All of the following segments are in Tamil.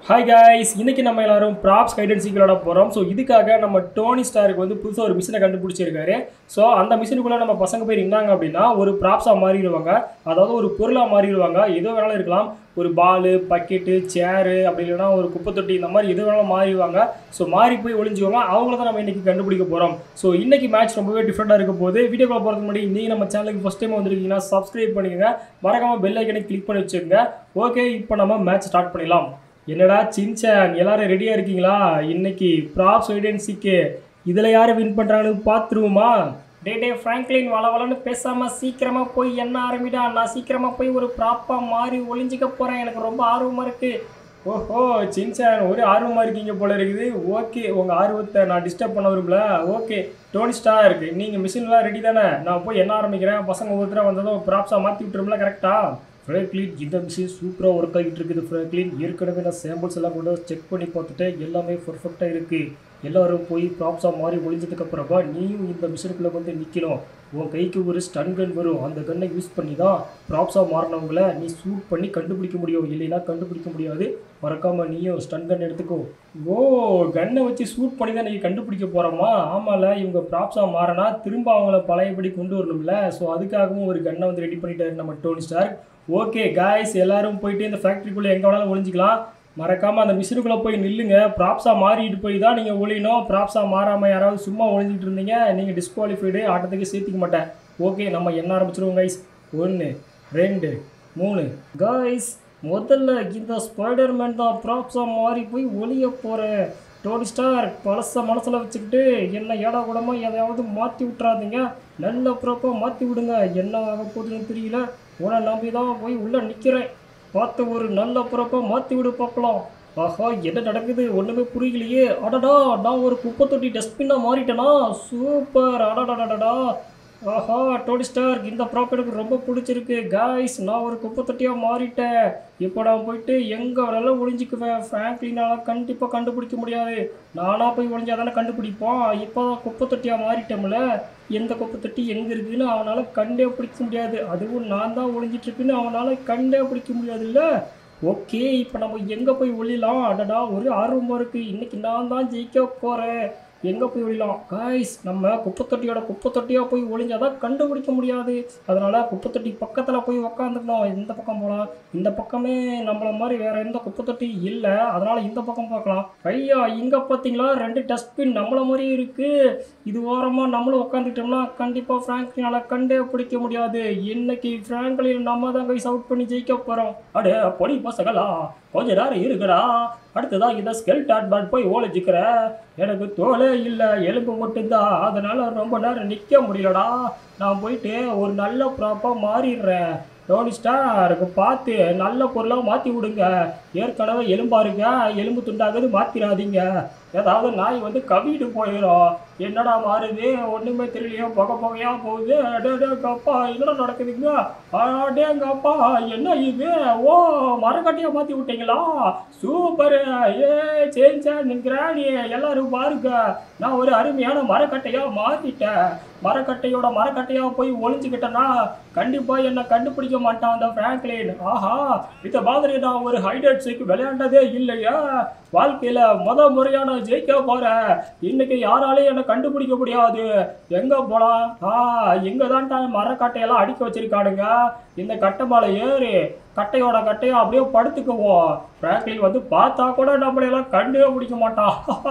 ஹாய் guys இன்னைக்கு நம்ம எல்லாரும் ப்ராப்ஸ் கைடன்சி விளாட போகிறோம் ஸோ இதுக்காக நம்ம டோனி ஸ்டாருக்கு வந்து புதுசாக ஒரு மிஷினை கண்டுபிடிச்சிருக்காரு ஸோ அந்த மிஷினுக்குள்ளே நம்ம பசங்க போய் நின்னாங்க அப்படின்னா ஒரு ப்ராப்ஸாக மாறிடுவாங்க அதாவது ஒரு பொருளாக மாறிடுவாங்க எது வேணாலும் இருக்கலாம் ஒரு பாலு பக்கெட்டு சேரு அப்படி இல்லைன்னா ஒரு குப்பை தொட்டி இந்த மாதிரி எது வேணாலும் மாறிடுவாங்க ஸோ மாறி போய் ஒளிஞ்சுவாங்க அவங்கள தான் நம்ம இன்னைக்கு கண்டுபிடிக்க போகிறோம் ஸோ இன்னைக்கு மேட்ச் ரொம்பவே டிஃப்ரெண்ட்டாக இருக்க போது வீடியோக்குள்ள போகிறதுக்கு முன்னாடி நீங்கள் நம்ம சேனலுக்கு ஃபஸ்ட் டைம் வந்திருக்கீங்கன்னா சப்ஸ்கிரைப் பண்ணிக்கோங்க மறக்காமல் பெல் ஐக்கனை கிளிக் பண்ணி வச்சுக்கோங்க ஓகே இப்போ நம்ம மேட்ச் ஸ்டார்ட் பண்ணிடலாம் என்னடா சின்சான் எல்லாரும் ரெடியாக இருக்கீங்களா இன்னைக்கு ப்ராப்ஸ் ஐடென்சிக்கு இதில் யார் வின் பண்ணுறாங்கன்னு பார்த்துருவோமா டே டே ஃப்ராங்க்லின் வள வளன்னு பேசாமல் சீக்கிரமாக போய் என்ன ஆரம்பிடா நான் சீக்கிரமாக போய் ஒரு ப்ராப்பாக மாறி ஒளிஞ்சிக்க போகிறேன் எனக்கு ரொம்ப ஆர்வமாக இருக்குது ஓஹோ சின்சான் ஒரு ஆர்வமாக இருக்கீங்க போல இருக்குது ஓகே உங்கள் ஆர்வத்தை நான் டிஸ்டர்ப் பண்ண விரும்பல ஓகே டோனி ஸ்டார் இருக்கு நீங்கள் மிஷின்லாம் ரெடி தானே நான் போய் என்ன ஆரம்பிக்கிறேன் பசங்க ஒருத்தராக வந்ததும் ப்ராப்ஸாக மாற்றி விட்டுருமில்ல கரெக்டாக ஃப்ரேக்லின் இந்த மிஷின் சூப்பராக ஒர்க் ஆகிட்டு இருக்குது ஃப்ரேக்லின் ஏற்கனவே நான் சாம்பிள்ஸ் எல்லாம் கொண்டு செக் பண்ணி பார்த்துட்டு எல்லாமே பர்ஃபெக்டாக இருக்குது எல்லாரும் போய் ப்ராப்ஸாக மாறி ஒளிஞ்சதுக்கு அப்புறமா நீயும் இந்த மிஷினுக்குள்ளே வந்து நிற்கணும் உன் கைக்கு ஒரு ஸ்டன் கன் வரும் அந்த கன்னை யூஸ் பண்ணி தான் ப்ராப்ஸாக மாறினவங்கள நீ ஷூட் பண்ணி கண்டுபிடிக்க முடியும் இல்லைன்னா கண்டுபிடிக்க முடியாது மறக்காமல் நீயும் ஸ்டன் கன் எடுத்துக்கோ ஓ கன்னை வச்சு ஷூட் பண்ணி தான் நீங்கள் கண்டுபிடிக்க போகிறோமா ஆமாம்ல இவங்க ப்ராப்ஸாக மாறினா திரும்ப அவங்கள பழையபடி கொண்டு வரணும்ல ஸோ அதுக்காகவும் ஒரு கன்னை வந்து ரெடி பண்ணிட்டாரு நம்ம டோனி ஸ்டார் ஓகே காய்ஸ் எல்லாரும் போயிட்டு இந்த ஃபேக்ட்ரிக்குள்ளே எங்கே வேணாலும் ஒளிஞ்சிக்கலாம் மறக்காமல் அந்த மிஷினுக்குள்ளே போய் நில்லுங்க ப்ராப்ஸாக மாறிட்டு போய் தான் நீங்கள் ஒளியணும் ப்ராப்ஸாக மாறாமல் யாராவது சும்மா ஒளிஞ்சிட்டு இருந்தீங்க நீங்கள் டிஸ்குவாலிஃபைடு ஆட்டத்துக்கு சேர்த்திக்க மாட்டேன் ஓகே நம்ம என்ன ஆரம்பிச்சிருவோம் கைஸ் ஒன்று ரெண்டு மூணு காய்ஸ் முதல்ல இந்த ஸ்பைடர்மேன் தான் ப்ராப்ஸாக மாறி போய் ஒளிய போகிறேன் டோனி ஸ்டார் பழச மனசில் வச்சுக்கிட்டு என்ன ஏடா கூடமாக எதையாவது மாற்றி விட்றாதீங்க நல்ல ப்ராப்பாக மாற்றி விடுங்க என்ன ஆக போகுதுன்னு தெரியல உன்னை நம்பி தான் போய் உள்ளே நிற்கிறேன் பார்த்து ஒரு நல்ல ப்ராப்பாக மாற்றி விடு பார்க்கலாம் ஆஹா என்ன நடக்குது ஒன்றுமே புரியலையே அடடா நான் ஒரு குப்பை தொட்டி டஸ்ட்பின்னாக மாறிட்டேனா சூப்பர் அடடடடடா ஆஹா டோனி ஸ்டார் இந்த ப்ராப் எனக்கு ரொம்ப பிடிச்சிருக்கு காய்ஸ் நான் ஒரு குப்பை தொட்டியாக மாறிட்டேன் இப்போ நான் போயிட்டு எங்கே வேணாலும் ஒளிஞ்சிக்குவேன் ஃப்ராங்க்லினால் கண்டிப்பாக கண்டுபிடிக்க முடியாது நானாக போய் ஒளிஞ்சா தானே கண்டுபிடிப்போம் இப்போ குப்பை தொட்டியாக மாறிட்டோம்ல எந்த குப்பை தொட்டி எங்கே இருக்குதுன்னு அவனால் கண்டே பிடிக்க முடியாது அதுவும் நான் தான் ஒளிஞ்சிட்டு இருக்குன்னு அவனால் கண்டே பிடிக்க முடியாதுல்ல ஓகே இப்போ நம்ம எங்கே போய் ஒளியலாம் அடடா ஒரு ஆர்வமாக இருக்குது இன்னைக்கு நான் தான் ஜெயிக்க போகிறேன் எங்கே போய் ஒளியலாம் காய்ஸ் நம்ம குப்பை தொட்டியோட குப்பை தொட்டியாக போய் ஒளிஞ்சாதான் கண்டுபிடிக்க முடியாது அதனால் குப்பை தொட்டி பக்கத்தில் போய் உக்காந்துக்கணும் இந்த பக்கம் போகலாம் இந்த பக்கமே நம்மள மாதிரி வேறு எந்த குப்பை தொட்டி இல்லை அதனால் இந்த பக்கம் பார்க்கலாம் ஐயா இங்கே பார்த்தீங்களா ரெண்டு டஸ்ட்பின் நம்மள மாதிரியே இருக்குது இது ஓரமாக நம்மளும் உட்காந்துக்கிட்டோம்னா கண்டிப்பாக ஃப்ராங்க்லினால் கண்டே பிடிக்க முடியாது இன்னைக்கு ஃப்ராங்க்லின் நம்ம தான் கைஸ் அவுட் பண்ணி ஜெயிக்க போகிறோம் அடே பொடி பசங்களா கொஞ்ச நேரம் இருக்குடா அடுத்ததான் இந்த ஸ்கெல் பேட் போய் ஓலைச்சிக்கிற எனக்கு தோலே இல்லை எலும்பு மட்டும்தான் அதனால் ரொம்ப நேரம் நிற்க முடியலடா நான் போயிட்டு ஒரு நல்ல ப்ராப்பாக மாறிடுறேன் டோனி ஸ்டாருக்கு பார்த்து நல்ல பொருளாக மாற்றி விடுங்க ஏற்கனவே எலும்பா இருக்க எலும்பு துண்டாகுது மாற்றிடாதீங்க ஏதாவது நாய் வந்து கவிட்டு போயிடும் என்னடா மாறுது ஒன்றுமே தெரியலையோ புகை புகையா போகுது அடே அப்பா என்னடா நடக்குதுங்க அடேங்க அப்பா என்ன இது ஓ மரக்கட்டையை மாற்றி விட்டீங்களா சூப்பர் ஏ சேஞ்சா கிராணி எல்லாரும் பாருங்க நான் ஒரு அருமையான மரக்கட்டையாக மாற்றிட்டேன் மரக்கட்டையோட மரக்கட்டையாக போய் ஒளிஞ்சுக்கிட்டேன்னா கண்டிப்பாக என்னை கண்டுபிடிக்க மாட்டான் அந்த ஃப்ராங்க்லின் ஆஹா இதை மாதிரி நான் ஒரு ஹைடட் சைக்கு விளையாண்டதே இல்லையா வாழ்க்கையில் முத முறையாக நான் ஜெயிக்க போகிறேன் இன்னைக்கு யாராலையும் என்னை கண்டுபிடிக்க முடியாது எங்கே போகலாம் ஆ எங்கே தான்டா மரக்கட்டையெல்லாம் அடுக்கி வச்சிருக்கானுங்க இந்த கட்டை மேலே ஏறி கட்டையோட கட்டையை அப்படியே படுத்துக்குவோம் ஃப்ராங்க்லின் வந்து பார்த்தா கூட நம்மளையெல்லாம் கண்டே பிடிக்க மாட்டான்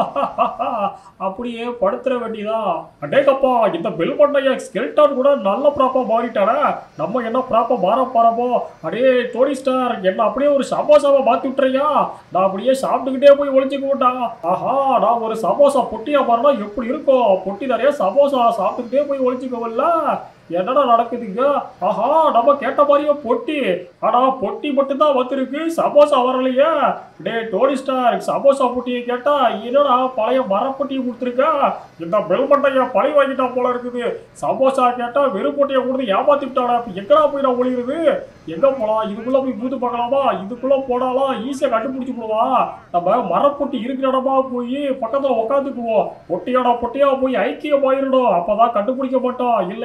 அப்படியே படுத்துற வேண்டியதான் அடேக்கப்பா இந்த பெல் பண்ணைய ஸ்கெல்டான் கூட நல்ல ப்ராப்பா மாறிட்டானே நம்ம என்ன ப்ராப்பா மாற போறோமோ அடே டோனி ஸ்டார் என்ன அப்படியே ஒரு சமோசாவை மாத்தி விட்டுறியா நான் அப்படியே சாப்பிட்டுக்கிட்டே போய் ஒளிஞ்சுக்க மாட்டான் ஆஹா நான் ஒரு சமோசா பொட்டியா மாறினா எப்படி இருக்கும் பொட்டி நிறைய சமோசா சாப்பிட்டுக்கிட்டே போய் ஒளிஞ்சுக்கவல்ல என்னடா நடக்குதுங்க ஆஹா நம்ம கேட்ட மாதிரியே பொட்டி ஆனா பொட்டி மட்டும்தான் வந்திருக்கு சமோசா வரலையே டே டோனி ஸ்டார் சமோசா பொட்டியை கேட்டா என்னடா பழைய மரப்பொட்டியை கொடுத்துருக்க இந்த பெல் மண்டைய பழி வாங்கிட்டா போல இருக்குது சமோசா கேட்டா வெறும் பொட்டியை கொடுத்து ஏமாத்தி விட்டாடா இப்ப எங்கடா போய் நான் ஒளியுறது எங்க போலாம் இதுக்குள்ள போய் பூத்து பார்க்கலாமா இதுக்குள்ள போனாலாம் ஈஸியா கண்டுபிடிச்சு போடுவான் நம்ம மரப்பொட்டி இருக்கிற இடமா போய் பக்கத்துல உட்காந்துக்குவோம் பொட்டியோட பொட்டியா போய் ஐக்கியம் ஆயிடணும் அப்பதான் கண்டுபிடிக்க மாட்டோம் இல்லைன்னா அந்த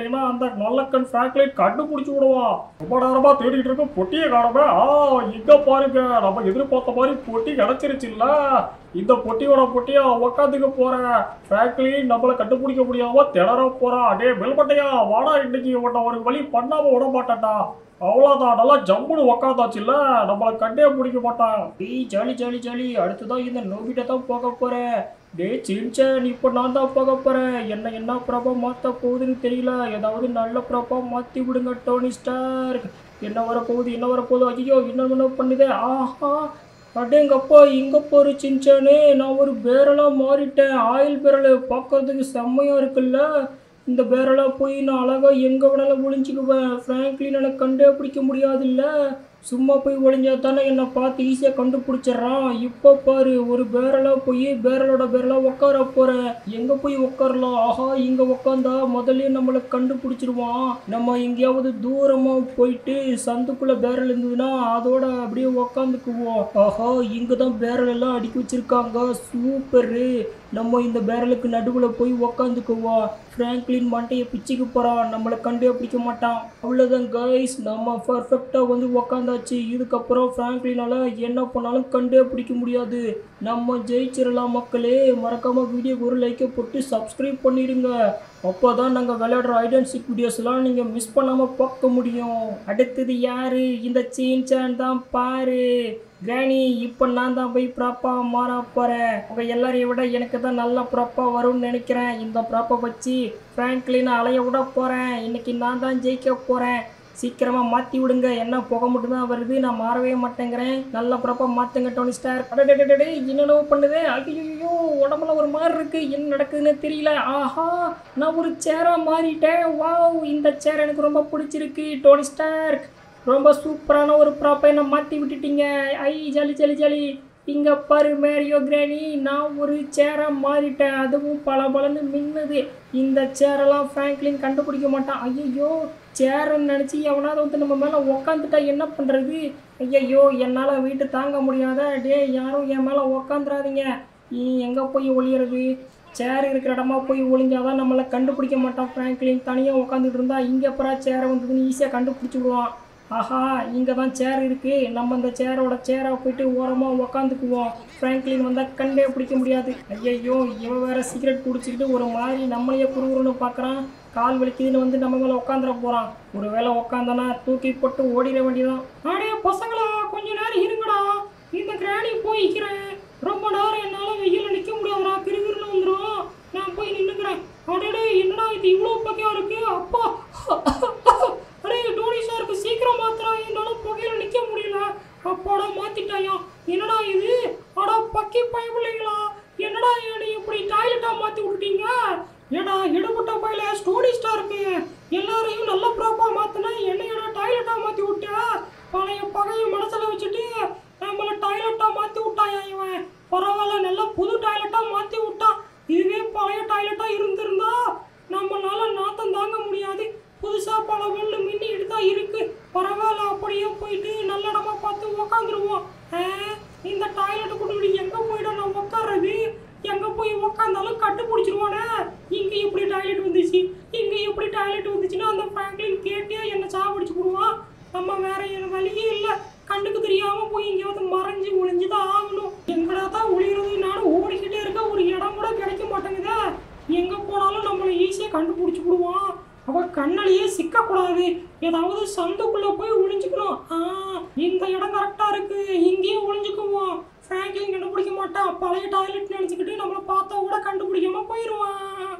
ஸ்டார் நல்லக்கன் ஃப்ராங்க்லின் கண்டுபிடிச்சு விடுவான் ரொம்ப நேரமா தேடிட்டு இருக்க பொட்டியை காணவே ஆ இங்க பாருங்க நம்ம எதிர்பார்த்த மாதிரி பொட்டி கிடைச்சிருச்சுல்ல இந்த பொட்டியோட பொட்டியா உக்காந்துக்க போறேன் ஃப்ராங்க்லின் நம்மள கண்டுபிடிக்க முடியாம திணற போறான் அடே மெல்பட்டையா வாடா இன்னைக்கு உன்னை ஒரு வழி பண்ணாம விட மாட்டேன்டா அவ்வளோதான் நல்லா ஜம்முன்னு உக்காந்தாச்சுல்ல நம்மளை கண்டே பிடிக்க மாட்டான் டேய் ஜாலி ஜாலி ஜாலி அடுத்ததான் இந்த நோபிட்ட தான் போக போறேன் டேய் சின்சன் இப்போ நான் தான் போக போறேன் என்ன என்ன ப்ராப்பா மாற்ற போகுதுன்னு தெரியல ஏதாவது நல்ல ப்ராப்பா மாற்றி விடுங்க டோனி ஸ்டார் என்ன வரப்போகுது என்ன வரப்போகுது ஐயோ என்ன என்ன பண்ணுதே ஆஹா அடேங்கப்பா இங்க போற சின்சானே நான் ஒரு பேரலா மாறிட்டேன் ஆயில் பேரல் பார்க்கறதுக்கு செம்மையா இருக்குல்ல இந்த பேரலா போய் நான் அழகா எங்க வேணாலும் ஒளிஞ்சுக்குவேன் ஃப்ராங்க்லின் எனக்கு கண்டே பிடிக்க முடியாதுல்ல சும்மா போய் ஒளிஞ்சா தானே என்னை பார்த்து ஈஸியாக கண்டுபிடிச்சிடுறான் இப்போ பாரு ஒரு பேரலா போய் பேரலோட பேரலா உட்கார போறேன் எங்க போய் உட்காரலாம் ஆஹா இங்க உட்காந்தா முதல்ல நம்மளை கண்டுபிடிச்சிருவான் நம்ம எங்கேயாவது தூரமா போயிட்டு சந்துக்குள்ள பேரல் இருந்ததுன்னா அதோட அப்படியே உக்காந்துக்குவோம் ஆஹா இங்க தான் பேரல் எல்லாம் அடுக்கி வச்சிருக்காங்க சூப்பரு நம்ம இந்த பேரலுக்கு நடுவில் போய் உக்காந்துக்குவோம் ஃப்ராங்க்லின் மண்டையை பிச்சுக்கு போகிறான் நம்மளை கண்டே பிடிக்க மாட்டான் அவ்வளோதான் கைஸ் நம்ம பர்ஃபெக்டாக வந்து உக்காந்தாச்சு இதுக்கப்புறம் ஃப்ராங்க்லினால என்ன பண்ணாலும் கண்டே பிடிக்க முடியாது நம்ம ஜெயிச்சிடலாம் மக்களே மறக்காம வீடியோக்கு ஒரு லைக்கை போட்டு சப்ஸ்கிரைப் பண்ணிடுங்க அப்போ தான் நாங்கள் விளையாடுற ஐடென்சிக் வீடியோஸ்லாம் நீங்கள் மிஸ் பண்ணாமல் பார்க்க முடியும் அடுத்தது யாரு இந்த சீன்சான் தான் பாரு கிராணி இப்போ நான் தான் போய் ப்ராப்பாக மாற போகிறேன் உங்கள் எல்லாரையும் விட எனக்கு தான் நல்ல ப்ராப்பாக வரும்னு நினைக்கிறேன் இந்த ப்ராப்பை வச்சு ஃப்ராங்க்லின் அலைய விட போகிறேன் இன்னைக்கு நான் தான் ஜெயிக்க போகிறேன் சீக்கிரமாக மாற்றி விடுங்க என்ன புகை மட்டும்தான் வருது நான் மாறவே மாட்டேங்கிறேன் நல்ல ப்ராப்பாக மாற்றுங்க டோனி ஸ்டார் அடடடடடே என்னென்னவோ பண்ணுது ஐயோ உடம்புல ஒரு மாதிரி இருக்குது என்ன நடக்குதுன்னு தெரியல ஆஹா நான் ஒரு சேராக மாறிட்டேன் வாவ் இந்த சேர் எனக்கு ரொம்ப பிடிச்சிருக்கு டோனி ஸ்டார் ரொம்ப சூப்பரான ஒரு ப்ராப்பை என்ன மாற்றி விட்டுட்டீங்க ஐ ஜாலி ஜாலி ஜாலி இங்கே பாரு மேரியோ கிராணி நான் ஒரு சேராக மாறிட்டேன் அதுவும் பல பலன்னு மின்னுது இந்த சேரெல்லாம் ஃப்ராங்க்லின் கண்டுபிடிக்க மாட்டான் ஐயோ சேரன்னு நினச்சி எவனாவது வந்து நம்ம மேலே உக்காந்துட்டா என்ன பண்ணுறது ஐயையோ என்னால் வீட்டு தாங்க முடியாத டே யாரும் என் மேலே உக்காந்துடாதீங்க நீ எங்கே போய் ஒளியறது சேர் இருக்கிற இடமா போய் ஒளிஞ்சாதான் நம்மளை கண்டுபிடிக்க மாட்டான் ஃப்ராங்க்லின் தனியாக உட்காந்துட்டு இருந்தா இங்கே அப்புறம் சேரை வந்ததுன்னு ஈஸியாக கண்டுபிடிச்சி விடுவான் ஆஹா இங்கே தான் சேர் இருக்குது நம்ம இந்த சேரோட சேராக போயிட்டு ஓரமாக உக்காந்துக்குவோம் ஃப்ராங்க்லின் வந்தால் கண்டே பிடிக்க முடியாது ஐயையோ இவன் வேற சிகரெட் குடிச்சிக்கிட்டு ஒரு மாதிரி நம்மளையே குறுகுறுன்னு பார்க்குறான் கால் வலிக்குதுன்னு வந்து நம்ம மேலே உட்காந்துட போகிறான் ஒரு வேளை உட்காந்தானா தூக்கி போட்டு ஓடிட வேண்டியதான் அடே பசங்களா கொஞ்ச நேரம் இருங்கடா இந்த கிராணி போய்க்கிறேன் ரொம்ப நேரம் என்னால் வெயில நிற்க முடியாதுடா கிருகிருன்னு வந்துடும் நான் போய் நின்றுக்கிறேன் அடடே என்னடா இது இவ்வளோ பகையாக இருக்கு அப்பா அடே டோனி சாருக்கு சீக்கிரம் மாத்திரா என்னால புகையில நிக்க முடியல அப்பாடா மாத்திட்டாயா என்னடா இது அடா பக்கி பயமில்லைங்களா என்னடா என்னை இப்படி டாய்லெட்டா மாத்தி விட்டுட்டீங்க ஏடா எடுபட்ட பையில ஸ்டோரி ஸ்டாருக்கு எல்லாரையும் நல்ல ப்ராப்பா மாத்தின என்னையடா டாய்லெட்டா மாத்தி விட்ட பழைய பகையை மனசுல வச்சுட்டு நம்மள டாய்லெட்டா மாத்தி விட்டாயா இவன் பரவாயில்ல நல்லா புது டாய்லெட்டா மாத்தி விட்டான் இதுவே பழைய டாய்லெட்டா இருந்திருந்தா நம்மளால நாத்தம் தாங்க முடியாது புதுசா பல ஒண்ணு மின்னிட்டு தான் இருக்கு பரவாயில்ல அப்படியே போயிட்டு நல்ல இடமா பார்த்து உக்காந்துருவோம் இந்த டாய்லெட் கொண்டு எங்க போயிடும் நான் உக்காடுறது எங்க போய் உக்காந்தாலும் கட்டுப்பிடிச்சிருவானே இங்க எப்படி டாய்லெட் வந்துச்சு இங்க எப்படி டாய்லெட் வந்துச்சுன்னா அந்த ஃப்ராங்க்லின் கேட்டே என்ன சாப்பிடிச்சு போடுவான் நம்ம வேற என் வழியே இல்லை கண்ணுக்கு தெரியாம போய் எங்கேயாவது மறைஞ்சு ஒளிஞ்சுதான் ஆகணும் எங்கடா தான் ஒளிகிறது நானும் ஓடிக்கிட்டே இருக்க ஒரு இடம் கூட கிடைக்க மாட்டேங்குதே எங்க போனாலும் நம்மளை ஈஸியா கண்டுபிடிச்சு விடுவான் அவ கண்ணிலேயே சிக்கக்கூடாது ஏதாவது சந்துக்குள்ள போய் ஒளிஞ்சுக்கணும் ஆ இந்த இடம் கரெக்டா இருக்கு இங்கேயே ஒளிஞ்சுக்குவோம் ஃப்ராங்க்லின் கண்டுபிடிக்க மாட்டான் பழைய டாய்லெட் நினைச்சுக்கிட்டு நம்மளை பார்த்தா கூட கண்டுபிடிக்காம போயிடுவான்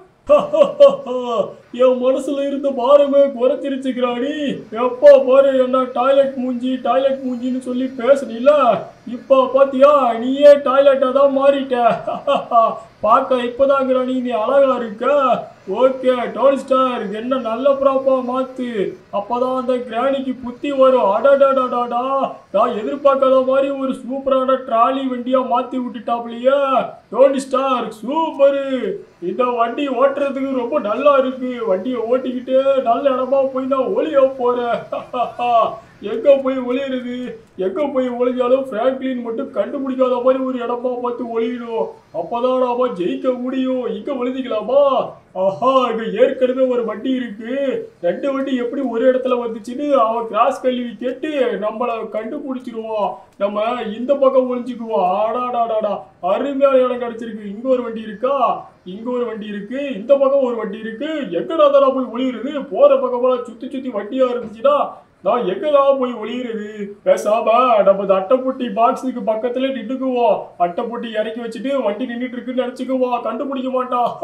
என் மனசுல இருந்த பாரமே குறைச்சிருச்சுக்கிறாடி எப்பா பாரு என்ன டாய்லெட் மூஞ்சி டாய்லெட் மூஞ்சின்னு சொல்லி பேசுனீல இப்போ பாத்தியா நீயே டாய்லெட்டா தான் மாறிட்ட பார்க்க இப்போதாங்கிற நீ நீ அழகா இருக்க ஓகே டோல் ஸ்டார் என்ன நல்ல ப்ராப்பா மாத்து அப்பதான் அந்த கிராணிக்கு புத்தி வரும் அடடடடாடா நான் எதிர்பார்க்காத மாதிரி ஒரு சூப்பரான ட்ராலி வண்டியா மாத்தி விட்டுட்டாப்லையே டோனி ஸ்டார் சூப்பரு இந்த வண்டி ஓட்டுறதுக்கு ரொம்ப நல்லா இருக்கு வண்டியை ஓட்டிக்கிட்டு நல்ல இடமா போய் நான் ஒளிய போறேன் எங்க போய் ஒளியிறது எங்க போய் ஒளிஞ்சாலும் பிராங்க்லின் மட்டும் கண்டுபிடிக்காத மாதிரி ஒரு இடமா பார்த்து ஒளியணும் அப்பதான் நாம ஜெயிக்க முடியும் இங்க ஒளிஞ்சிக்கலாமா ஆஹா இங்க ஏற்கனவே ஒரு வண்டி இருக்கு ரெண்டு வண்டி எப்படி ஒரு இடத்துல வந்துச்சுன்னு அவன் கிராஸ் கல்வி கேட்டு நம்மள கண்டுபிடிச்சிருவான் நம்ம இந்த பக்கம் ஒளிஞ்சுக்குவோம் ஆடாடாடாடா அருமையான இடம் கிடைச்சிருக்கு இங்க ஒரு வண்டி இருக்கா இங்க ஒரு வண்டி இருக்கு இந்த பக்கம் ஒரு வண்டி இருக்கு எங்கடா தானே போய் ஒளியுறது போற பக்கமெல்லாம் சுத்தி சுத்தி வண்டியா இருந்துச்சுன்னா நான் எங்கதான் போய் ஒளியுறது பேசாம நம்ம இந்த அட்டைப்பொட்டி பாக்ஸுக்கு பக்கத்துல நின்னுக்குவோம் அட்டைப்பொட்டி இறக்கி வச்சுட்டு வண்டி நின்னுட்டு இருக்குன்னு நினைச்சுக்குவோம் கண்டுபிடிக்க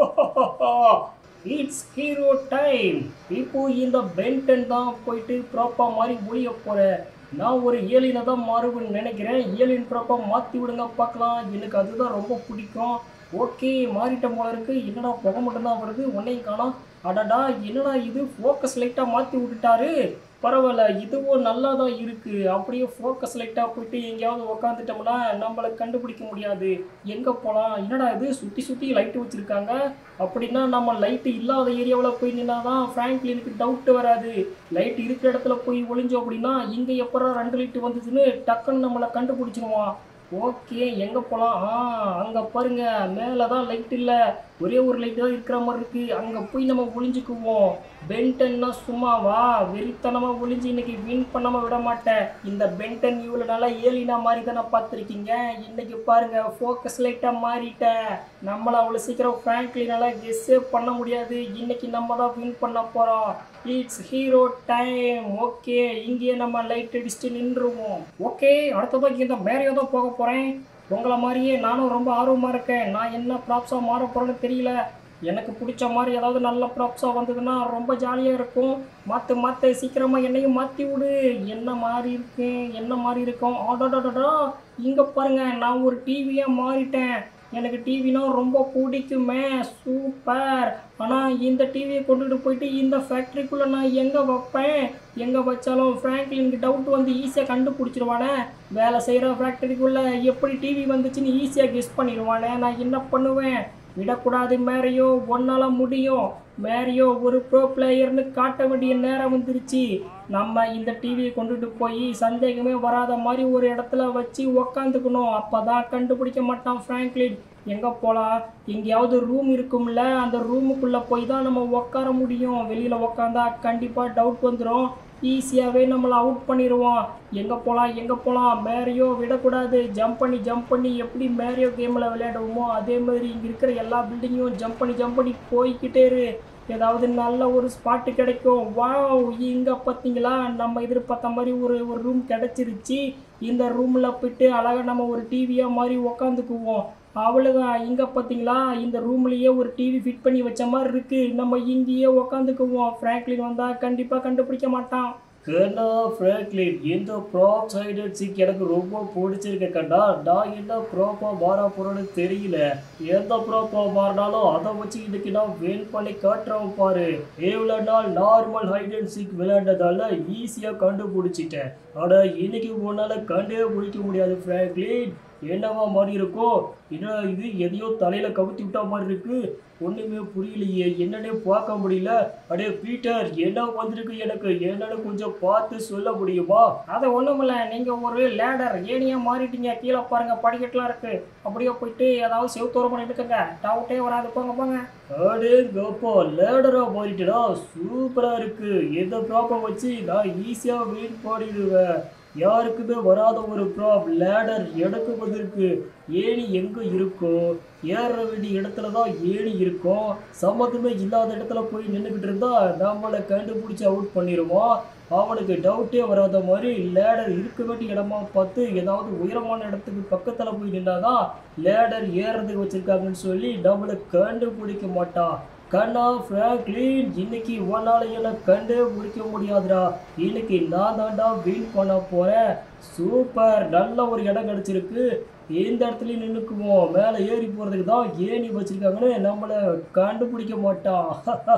மாட்டான் இட்ஸ் ஹீரோ டைம் இப்போ இந்த பென்டன் தான் போயிட்டு ப்ராப்பா மாதிரி ஒளிய போறேன் நான் ஒரு ஏலியனை தான் மாறுவேன்னு நினைக்கிறேன் ஏலியன் ப்ராப்பா மாற்றி விடுங்க பார்க்கலாம் எனக்கு அதுதான் ரொம்ப பிடிக்கும் ஓகே மாறிட்ட போல இருக்கு என்னடா புகை மட்டும்தான் வருது உன்னையும் காணோம் அடடா என்னடா இது ஃபோக்கஸ் லைட்டாக மாற்றி விட்டுட்டாரு பரவாயில்ல இதுவும் நல்லா தான் இருக்கு அப்படியே ஃபோக்கஸ் லைட்டாக போயிட்டு எங்கேயாவது உக்காந்துட்டோம்னா நம்மளை கண்டுபிடிக்க முடியாது எங்கே போகலாம் என்னடா இது சுற்றி சுற்றி லைட்டு வச்சுருக்காங்க அப்படின்னா நம்ம லைட்டு இல்லாத ஏரியாவில் போய் நின்னா தான் ஃப்ராங்க்லினுக்கு டவுட் வராது லைட் இருக்கிற இடத்துல போய் ஒளிஞ்சோம் அப்படின்னா இங்கே எப்போ ரெண்டு லைட்டு வந்துச்சுன்னு டக்குன்னு நம்மளை கண்டுபிடிச்சிருவான் ஓகே எங்கே போகலாம் ஆ அங்கே பாருங்க மேலே தான் லைட் இல்லை ஒரே ஒரு லைட் தான் இருக்கிற மாதிரி இருக்கு அங்கே போய் நம்ம ஒளிஞ்சுக்குவோம் பென்டன்னா சும்மாவா வெறித்தனமாக ஒளிஞ்சு இன்னைக்கு வின் பண்ணாமல் விட மாட்டேன் இந்த பென்டன் இவ்வளோ நாளாக ஏலினா மாதிரி தானே பார்த்துருக்கீங்க இன்னைக்கு பாருங்க ஃபோக்கஸ் லைட்டாக மாறிட்டேன் நம்மள அவ்வளோ சீக்கிரம் ஃப்ராங்க்லினால கெஸ்ஸே பண்ண முடியாது இன்னைக்கு நம்ம தான் வின் பண்ண போகிறோம் இட்ஸ் ஹீரோ டைம் ஓகே இங்கேயே நம்ம லைட் அடிச்சுட்டு நின்றுவோம் ஓகே அடுத்ததாக இந்த மேரையோ தான் போக போகிறேன் உங்களை மாதிரியே நானும் ரொம்ப ஆர்வமாக இருக்கேன் நான் என்ன ப்ராப்ஸாக மாற போகிறேன்னு தெரியல எனக்கு பிடிச்ச மாதிரி ஏதாவது நல்ல ப்ராப்ஸாக வந்ததுன்னா ரொம்ப ஜாலியாக இருக்கும் மாற்று மாற்ற சீக்கிரமாக என்னையும் மாற்றி விடு என்ன மாதிரி இருக்கு என்ன மாதிரி இருக்கும் ஆடோடோடா இங்கே பாருங்க நான் ஒரு டிவியாக மாறிட்டேன் எனக்கு டிவினா ரொம்ப பிடிக்குமே சூப்பர் ஆனால் இந்த டிவியை கொண்டுட்டு போயிட்டு இந்த ஃபேக்ட்ரிக்குள்ளே நான் எங்கே வைப்பேன் எங்கே வச்சாலும் ஃப்ராங்க்லினுக்கு டவுட் வந்து ஈஸியாக கண்டுபிடிச்சிருவானே வேலை செய்கிற ஃபேக்ட்ரிக்குள்ளே எப்படி டிவி வந்துச்சுன்னு ஈஸியாக கெஸ் பண்ணிடுவானே நான் என்ன பண்ணுவேன் விடக்கூடாது மேரியோ ஒன்னால முடியும் மேரியோ ஒரு ப்ரோ பிளேயர்னு காட்ட வேண்டிய நேரம் வந்துருச்சு நம்ம இந்த டிவியை கொண்டுட்டு போய் சந்தேகமே வராத மாதிரி ஒரு இடத்துல வச்சு உக்காந்துக்கணும் அப்போ தான் கண்டுபிடிக்க மாட்டான் ஃப்ராங்க்லின் எங்கே போகலாம் எங்கேயாவது ரூம் இருக்கும்ல அந்த ரூமுக்குள்ளே போய் தான் நம்ம உட்கார முடியும் வெளியில் உக்காந்தா கண்டிப்பாக டவுட் வந்துடும் ஈஸியாகவே நம்மளை அவுட் பண்ணிடுவோம் எங்கே போகலாம் எங்கே போகலாம் மேரியோ விடக்கூடாது ஜம்ப் பண்ணி ஜம்ப் பண்ணி எப்படி மேரியோ கேமில் விளையாடுவோமோ அதே மாதிரி இங்கே இருக்கிற எல்லா பில்டிங்கையும் ஜம்ப் பண்ணி ஜம்ப் பண்ணி போய்க்கிட்டே இரு ஏதாவது நல்ல ஒரு ஸ்பாட்டு கிடைக்கும் வாவ் இங்கே பார்த்தீங்களா நம்ம எதிர்பார்த்த மாதிரி ஒரு ஒரு ரூம் கிடைச்சிருச்சு இந்த ரூமில் போயிட்டு அழகாக நம்ம ஒரு டிவியாக மாதிரி உக்காந்துக்குவோம் அவ்வளோதான் இங்கே பார்த்தீங்களா இந்த ரூம்லேயே ஒரு டிவி ஃபிட் பண்ணி வச்ச மாதிரி இருக்கு நம்ம இங்கேயே உக்காந்துக்குவோம் ஃப்ராங்க்லின் வந்தால் கண்டிப்பாக கண்டுபிடிக்க மாட்டான் கண்ணா ஃப்ராங்க்லின் இந்த ப்ராப் சைடன்சிக்கு எனக்கு ரொம்ப பிடிச்சிருக்கு கண்ணா நான் என்ன ப்ராப்பா மாற போகிறேன்னு தெரியல எந்த ப்ராப்பா மாறினாலும் அதை வச்சு இன்னைக்கு நான் வின் பண்ணி காட்டுறேன் பாரு இவ்வளோ நாள் நார்மல் ஹைட் அண்ட் சீக் விளையாண்டதால ஈஸியாக கண்டுபிடிச்சிட்டேன் ஆனால் இன்னைக்கு உன்னால் கண்டே பிடிக்க முடியாது ஃப்ராங்க்லின் என்னவா மாதிரி இருக்கோ என்ன இது எதையோ தலையில கவுத்தி விட்டா மாதிரி இருக்கு ஒண்ணுமே புரியலையே என்னன்னே பார்க்க முடியல அடே பீட்டர் என்ன வந்திருக்கு எனக்கு என்னன்னு கொஞ்சம் பார்த்து சொல்ல முடியுமா அது ஒண்ணுமில்ல நீங்க ஒரு லேடர் ஏனியா மாறிட்டீங்க கீழே பாருங்க படிக்கட்டுலாம் இருக்கு அப்படியே போயிட்டு ஏதாவது செவுத்தோரம் பண்ணி எடுக்குங்க டவுட்டே வராது போங்க போங்க அடே கப்பா லேடரா மாறிட்டடா சூப்பரா இருக்கு எந்த ப்ராப்பை வச்சு நான் ஈஸியா வீண் பாடிடுவேன் யாருக்குமே வராத ஒரு ப்ராப் லேடர் எடுக்குவதற்கு ஏணி எங்கே இருக்கோ ஏற வேண்டிய இடத்துல தான் ஏணி இருக்கும் சம்மந்தமே இல்லாத இடத்துல போய் நின்றுக்கிட்டு இருந்தா நம்மளை கண்டுபிடிச்சி அவுட் பண்ணிடுவோம் அவனுக்கு டவுட்டே வராத மாதிரி லேடர் இருக்க வேண்டிய இடமா பார்த்து ஏதாவது உயரமான இடத்துக்கு பக்கத்தில் போய் நின்னாதான் லேடர் ஏறதுக்கு வச்சிருக்காங்கன்னு சொல்லி நம்மளை கண்டுபிடிக்க மாட்டான் கண்ணா ஃப்ராங்க்லின் இன்னைக்கு உன்னால என்ன கண்டே பிடிக்க முடியாதுடா இன்னைக்கு நான் தான்டா வின் பண்ண போறேன் சூப்பர் நல்ல ஒரு இடம் கிடைச்சிருக்கு இந்த இடத்துலயும் நின்னுக்குவோம் மேலே ஏறி போறதுக்கு தான் ஏணி வச்சிருக்காங்கன்னு நம்மளை கண்டுபிடிக்க மாட்டான்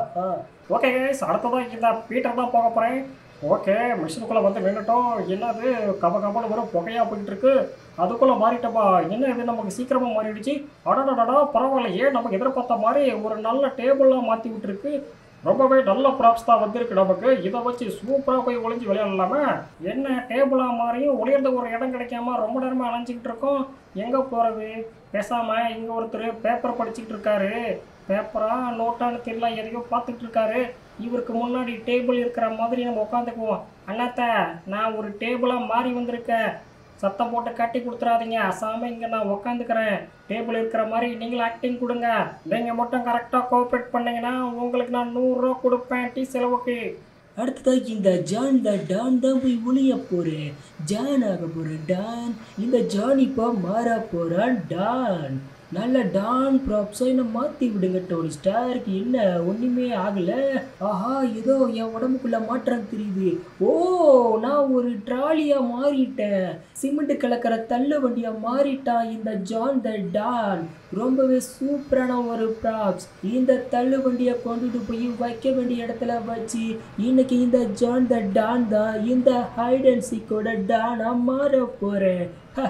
ஓகே கைஸ் அடுத்ததான் இந்த பீட்டர் தான் போக போறேன் ஓகே மிஷினுக்குள்ளே வந்து நின்றுட்டோம் என்னது கப கபன்னு வரும் புகையா போயிட்டு இருக்கு அதுக்குள்ளே மாறிட்டப்பா என்ன இது நமக்கு சீக்கிரமாக மாறிடுச்சு அடடடடா பரவாயில்லையே நமக்கு எதிர்பார்த்த மாதிரி ஒரு நல்ல டேபிளாக மாற்றி விட்டுருக்கு ரொம்பவே நல்ல ப்ராப்ஸ் தான் வந்திருக்கு நமக்கு இதை வச்சு சூப்பராக போய் ஒளிஞ்சு விளையாடலாமா என்ன டேபிளாக மாறியும் ஒளியறதுக்கு ஒரு இடம் கிடைக்காம ரொம்ப நேரமாக அலைஞ்சிக்கிட்டு இருக்கோம் எங்கே போகிறது பேசாமல் இங்கே ஒருத்தர் பேப்பர் படிச்சுக்கிட்டு இருக்காரு பேப்பரா நோட்டான்னு தெரியல எதையோ பார்த்துக்கிட்டு இருக்காரு இவருக்கு முன்னாடி டேபிள் இருக்கிற மாதிரி நம்ம உட்காந்துக்குவோம் அண்ணாத்த நான் ஒரு டேபிளாக மாறி வந்திருக்கேன் சத்தம் போட்டு கட்டி கொடுத்துறாதீங்க அசாம இங்கே நான் உக்காந்துக்கிறேன் டேபிள் இருக்கிற மாதிரி நீங்களும் ஆக்டிங் கொடுங்க நீங்கள் மட்டும் கரெக்டாக கோஆப்ரேட் பண்ணீங்கன்னா உங்களுக்கு நான் நூறுரூவா கொடுப்பேன் டீ செலவுக்கு அடுத்ததாக இந்த ஜான் த டான் தான் போய் ஒளிய போகிறேன் ஜான் ஆக போகிறேன் டான் இந்த ஜான் இப்போ மாற போகிறான் டான் நல்ல டான் ப்ராப்ஸை என்ன மாற்றி விடுங்க டோனி ஸ்டாருக்கு என்ன ஒன்றுமே ஆகலை ஆஹா ஏதோ என் உடம்புக்குள்ள மாற்றம் தெரியுது ஓ நான் ஒரு ட்ராலியாக மாறிட்டேன் சிமெண்ட் கலக்கிற தள்ளு வண்டியாக மாறிட்டான் இந்த ஜான் த டான் ரொம்பவே சூப்பரான ஒரு ப்ராப்ஸ் இந்த தள்ளு வண்டியை கொண்டுட்டு போய் வைக்க வேண்டிய இடத்துல வச்சு இன்னைக்கு இந்த ஜான் த டான் தான் இந்த ஹைட் அண்ட் சீக்கோட டானா மாற போகிறேன்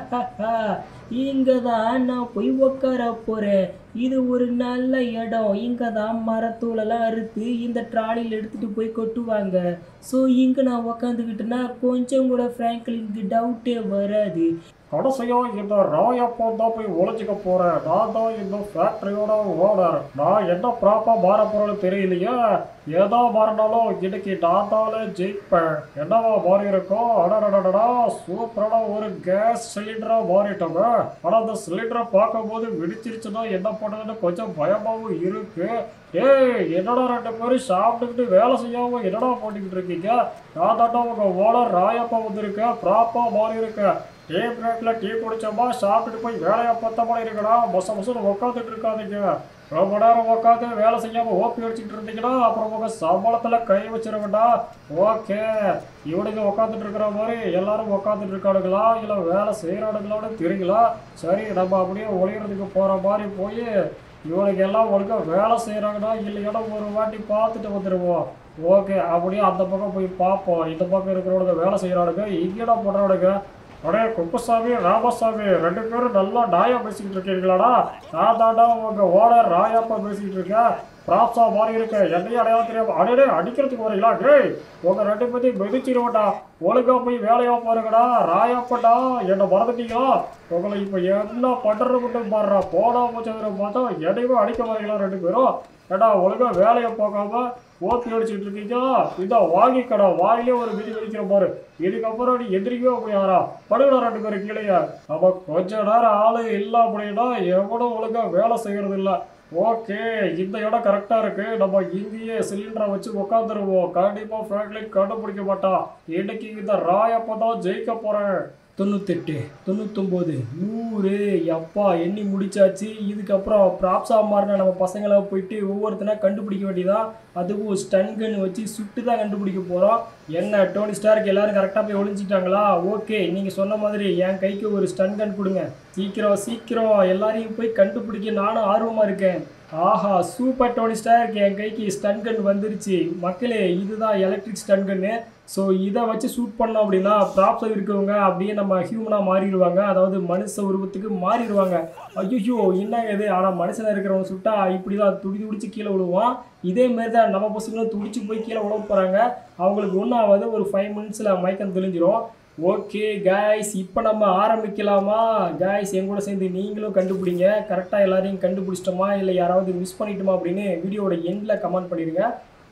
இங்கே தான் நான் போய் உட்கார போகிறேன் இது ஒரு நல்ல இடம் இங்கே தான் மரத்தூளெல்லாம் அறுத்து இந்த ட்ராலியில் எடுத்துகிட்டு போய் கொட்டுவாங்க ஸோ இங்கே நான் உக்காந்துக்கிட்டேன்னா கொஞ்சம் கூட ஃப்ராங்க்லினுக்கு டவுட்டே வராது கடைசியாக இந்த ராயப்பா தான் போய் ஒழிச்சிக்க போகிறேன் நான் தான் இந்த ஃபேக்ட்ரியோட ஓனர் நான் என்ன ப்ராப்பாக மாற போகிறேன்னு தெரியலையே ஏதோ மாறினாலும் இன்னைக்கு நான் தானே ஜெயிப்பேன் என்னவா மாறி இருக்கோம் அடடடடா சூப்பரான ஒரு கேஸ் சிலிண்டராக மாறிட்டோங்க ஆனால் அந்த சிலிண்டரை பார்க்கும்போது வெடிச்சிருச்சுன்னா என்ன பண்ணுறதுன்னு கொஞ்சம் பயமாகவும் இருக்கு ஏய் என்னடா ரெண்டு பேரும் சாப்பிட்டுக்கிட்டு வேலை செய்யாம என்னடா பண்ணிக்கிட்டு இருக்கீங்க நான் தாண்டா உங்க ஓனர் ராயப்பா வந்திருக்கேன் ப்ராப்பாக மாறி இருக்கேன் டீ பிரேக்ல டீ குடிச்சோமா சாப்பிட்டுட்டு போய் வேலையை பத்த மாதிரி இருக்கடா மொச மொசன்னு உட்காந்துட்டு இருக்காதீங்க ரொம்ப நேரம் உட்காந்து வேலை செய்யாம ஓப்பி அடிச்சுட்டு இருந்தீங்கன்னா அப்புறம் உங்க சம்பளத்துல கை வச்சிட வேண்டாம் ஓகே இவனுங்க உட்காந்துட்டு இருக்கிற மாதிரி எல்லாரும் உட்காந்துட்டு இருக்கானுங்களா இல்ல வேலை செய்யறானுங்களான்னு தெரியல சரி நம்ம அப்படியே ஒளியறதுக்கு போற மாதிரி போய் இவனுக்கு எல்லாம் ஒழுங்கா வேலை செய்யறாங்கன்னா இல்லைன்னா ஒரு வாட்டி பார்த்துட்டு வந்துடுவோம் ஓகே அப்படியே அந்த பக்கம் போய் பார்ப்போம் இந்த பக்கம் இருக்கிறவனுங்க வேலை செய்யறானுங்க இங்கேடா போடுறவனுங்க அடே குப்பசாமி ராமசாமி ரெண்டு பேரும் நல்லா நாயா பேசிக்கிட்டு இருக்கீங்களாடா நான் தாண்டா உங்க ஓனர் ராயாப்பா பேசிக்கிட்டு இருக்கேன் ப்ராப்ஸா மாறி இருக்க என்னையும் அடையாளம் தெரியாம அடே அடிக்கிறதுக்கு வரீங்களா டேய் உங்க ரெண்டு பேத்தையும் மிதிச்சிருவேன்டா ஒழுங்கா போய் வேலையா பாருங்கடா ராயாப்பட்டா என்ன மறந்துட்டீங்களா உங்களை இப்போ என்ன பண்றது பாடுறா போடா போச்சு பார்த்தா என்னையுமே அடிக்க வரீங்களா ரெண்டு பேரும் ஏடா ஒழுங்கா வேலையை போகாம ஓப்பி அடிச்சுட்டு இருக்கீங்க இதா வாங்கிக்கடா வாயிலே ஒரு மிதி மிதிக்கிற பாரு இதுக்கப்புறம் நீ எந்திரிக்கவே முடியாதா படுகடா ரெண்டு பேரும் கீழே அப்ப கொஞ்ச நேரம் ஆளு இல்ல அப்படின்னா எவனும் ஒழுங்கா வேலை செய்யறது இல்ல ஓகே இந்த இடம் கரெக்டா இருக்கு நம்ம இங்கேயே சிலிண்டரை வச்சு உட்காந்துருவோம் கண்டிப்பா ஃப்ராங்க்லின் கண்டுபிடிக்க மாட்டான் இன்னைக்கு இந்த ராயப்ப தான் ஜெயிக்க போறேன் தொண்ணூத்தெட்டு தொண்ணூத்தொம்போது நூறு அப்பா எண்ணி முடிச்சாச்சு இதுக்கப்புறம் ப்ராப்ஸாக மாறின நம்ம பசங்களை போயிட்டு ஒவ்வொருத்தனா கண்டுபிடிக்க வேண்டியதா அதுவும் ஸ்டன் கன் வச்சு சுட்டு தான் கண்டுபிடிக்க போகிறோம் என்ன டோனி ஸ்டாருக்கு எல்லாரும் கரெக்டாக போய் ஒளிஞ்சிட்டாங்களா ஓகே நீங்கள் சொன்ன மாதிரி என் கைக்கு ஒரு ஸ்டன் கன் கொடுங்க சீக்கிரம் சீக்கிரம் எல்லாரையும் போய் கண்டுபிடிக்க நானும் ஆர்வமாக இருக்கேன் ஆஹா சூப்பர் டோனி ஸ்டார் என் கைக்கு ஸ்டன் கன் வந்துருச்சு மக்களே இதுதான் எலக்ட்ரிக் ஸ்டன் கன்னு ஸோ இதை வச்சு ஷூட் பண்ணோம் அப்படின்னா ப்ராப்ஸாக இருக்கவங்க அப்படியே நம்ம ஹியூமனாக மாறிடுவாங்க அதாவது மனுஷ உருவத்துக்கு மாறிடுவாங்க ஐயோ என்ன இது ஆனால் மனுஷனாக இருக்கிறவங்க சுட்டா இப்படி தான் துடி துடிச்சு கீழே விழுவான் இதே மாதிரி தான் நம்ம பசங்களும் துடிச்சு போய் கீழே விழ போகிறாங்க அவங்களுக்கு ஒன்றும் ஆகாது ஒரு ஃபைவ் மினிட்ஸில் மயக்கம் தெளிஞ்சிரும் ஓகே காய்ஸ் இப்போ நம்ம ஆரம்பிக்கலாமா காய்ஸ் என் கூட சேர்ந்து நீங்களும் கண்டுபிடிங்க கரெக்டாக எல்லாரையும் கண்டுபிடிச்சிட்டோமா இல்லை யாராவது மிஸ் பண்ணிட்டோமா அப்படின்னு வீடியோவோட எண்டில் கமெண்ட் பண்ணிடுங்க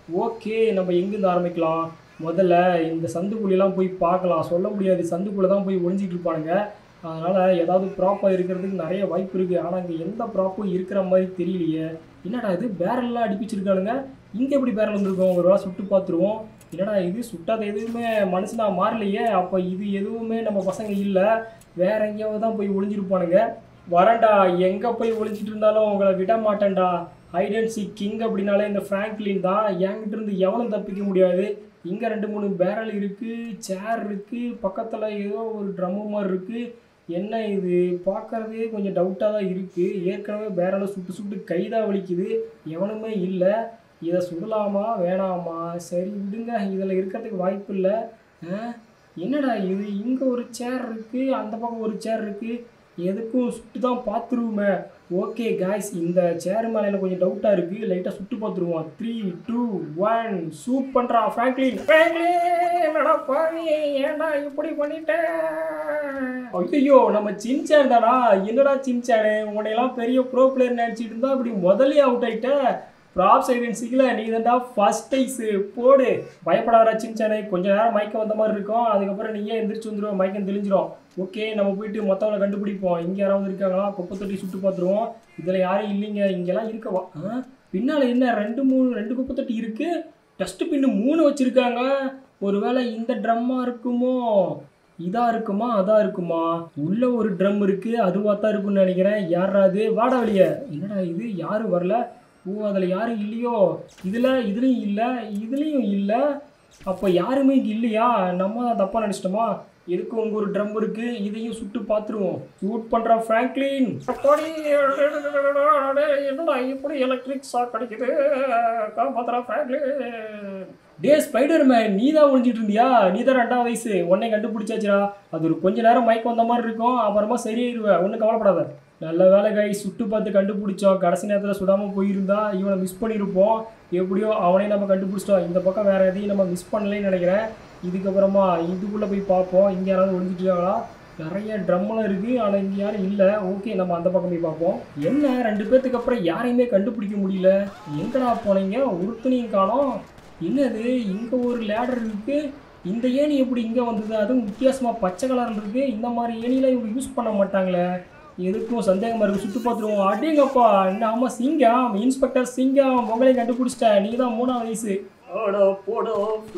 ஓகே நம்ம எங்கேருந்து ஆரம்பிக்கலாம் முதல்ல இந்த சந்துக்குழியெல்லாம் போய் பார்க்கலாம் சொல்ல முடியாது சந்துக்குள்ளே தான் போய் ஒளிஞ்சிட்டு இருப்பானுங்க அதனால் ஏதாவது ப்ராப்பாக இருக்கிறதுக்கு நிறைய வாய்ப்பு இருக்குது ஆனால் இங்கே எந்த ப்ராப்பும் இருக்கிற மாதிரி தெரியலையே என்னடா இது பேரல்லாம் அடிப்பிச்சிருக்கானுங்க இங்கே எப்படி பேரல் வந்திருக்கோம் ஒரு வேளை சுட்டு பார்த்துருவோம் என்னடா இது சுட்டாத எதுவுமே மனுஷனா மாறலையே அப்போ இது எதுவுமே நம்ம பசங்க இல்லை வேற எங்கேயாவது தான் போய் ஒளிஞ்சிருப்பானுங்க வரேன்டா எங்கே போய் ஒளிஞ்சிட்டு இருந்தாலும் உங்களை விட மாட்டேன்டா ஹைட் அண்ட் சீக் கிங் அப்படின்னாலே இந்த ஃப்ராங்க்லின் தான் என்கிட்ட இருந்து எவனும் தப்பிக்க முடியாது இங்கே ரெண்டு மூணு பேரல் இருக்குது சேர் இருக்குது பக்கத்தில் ஏதோ ஒரு ட்ரம்மு மாதிரி இருக்குது என்ன இது பார்க்கறதே கொஞ்சம் டவுட்டாக தான் இருக்குது ஏற்கனவே பேரலை சுட்டு சுட்டு கைதான் வலிக்குது எவனுமே இல்லை இதை சுடலாமா வேணாமா சரி விடுங்க இதில் இருக்கிறதுக்கு வாய்ப்பு இல்லை என்னடா இது இங்கே ஒரு சேர் இருக்குது அந்த பக்கம் ஒரு சேர் இருக்குது எதுக்கும் சுட்டு தான் பார்த்துருவோமே ஓகே காய்ஸ் இந்த சேர் மேலே எனக்கு கொஞ்சம் டவுட்டாக இருக்குது லைட்டாக சுட்டு பார்த்துருவோம் த்ரீ டூ ஒன் சூப் பண்ணுறா ஃப்ராங்க்லின் ஃப்ராங்க்லின் என்னடா பாவி ஏன்டா இப்படி பண்ணிட்டேன் ஐயோ நம்ம சின்சான் தானா என்னடா சின்சானு உன்னையெல்லாம் பெரிய ப்ரோ பிளேயர் நினச்சிட்டு இருந்தா இப்படி முதல்ல அவுட் ஆயிட்ட ப்ராப்ஸ் ஐடென்சிக்கில் நீ தான்டா ஃபர்ஸ்ட் ஐஸு போடு பயப்படாத சின்சானே கொஞ்ச நேரம் மயக்கம் வந்த மாதிரி இருக்கும் அதுக்கப்புறம் நீயே எந்திரிச்சு வந்துடுவோம் மயக்கம் தெளிஞ்சிரும் ஓகே நம்ம போயிட்டு மற்றவங்களை கண்டுபிடிப்போம் இங்கே யாராவது இருக்காங்களா குப்பை தொட்டி சுட்டு பார்த்துருவோம் இதில் யாரும் இல்லைங்க இங்கெல்லாம் இருக்கவா ஆ பின்னால் என்ன ரெண்டு மூணு ரெண்டு குப்பை தொட்டி இருக்குது டஸ்ட் பின்னு மூணு வச்சுருக்காங்க ஒருவேளை இந்த ட்ரம்மாக இருக்குமோ இதா இருக்குமா அதா இருக்குமா உள்ள ஒரு ட்ரம் இருக்கு அதுவா தான் இருக்கும்னு நினைக்கிறேன் யாரா அது வாடா வெளியே என்னடா இது யாரும் வரல ஓ அதில் யாரும் இல்லையோ இதில் இதுலேயும் இல்லை இதுலேயும் இல்லை அப்போ யாருமே இங்கே இல்லையா நம்ம தான் தப்பாக நினச்சிட்டோமா எதுக்கு உங்க ஒரு ட்ரம் இருக்கு இதையும் சுட்டு பார்த்துருவோம் ஷூட் பண்ணுற ஃப்ராங்க்லின் என்னடா இப்படி எலக்ட்ரிக் ஷாக் அடிக்குது காப்பாத்துறா ஃப்ராங்க்லின் டே ஸ்பைடர் மேன் நீ தான் ஒழிஞ்சிட்டு இருந்தியா நீ தான் ரெண்டாம் வயசு உன்னை கண்டுபிடிச்சாச்சுடா அது ஒரு கொஞ்ச நேரம் மயக்கம் வந்த மாதிரி இருக்கும் அப்புறமா சரியாயிருவேன் ஒன்றும் கவலைப்படாத நல்ல வேலை கை சுட்டு பார்த்து கண்டுபிடிச்சோம் கடைசி நேரத்தில் சுடாமல் போயிருந்தா இவனை மிஸ் பண்ணியிருப்போம் எப்படியோ அவனையும் நம்ம கண்டுபிடிச்சிட்டோம் இந்த பக்கம் வேறு எதையும் நம்ம மிஸ் பண்ணலைன்னு நினைக்கிறேன் இதுக்கப்புறமா இதுக்குள்ளே போய் பார்ப்போம் இங்கே யாராவது ஒழிஞ்சிட்டு இருக்காங்களா நிறைய ட்ரம்மெல்லாம் இருக்குது ஆனால் இங்கே யாரும் இல்லை ஓகே நம்ம அந்த பக்கம் போய் பார்ப்போம் என்ன ரெண்டு பேர்த்துக்கு அப்புறம் யாரையுமே கண்டுபிடிக்க முடியல எங்கடா போனீங்க ஒருத்தனையும் காணோம் என்னது இங்கே ஒரு லேடர் இருக்குது இந்த ஏணி எப்படி இங்கே வந்தது அதுவும் வித்தியாசமாக பச்சை கலரில் இருக்குது இந்த மாதிரி ஏணிலாம் இவங்க யூஸ் பண்ண மாட்டாங்களே எதுக்கும் சந்தேகமாக இருக்குது சுட்டு பார்த்துருவோம் அடேங்கப்பா என்ன ஆமாம் சிங்கம் இன்ஸ்பெக்டர் சிங்கம் உங்களையும் கண்டுபிடிச்சிட்டேன் நீ தான் மூணாம் வயசு அடா போடா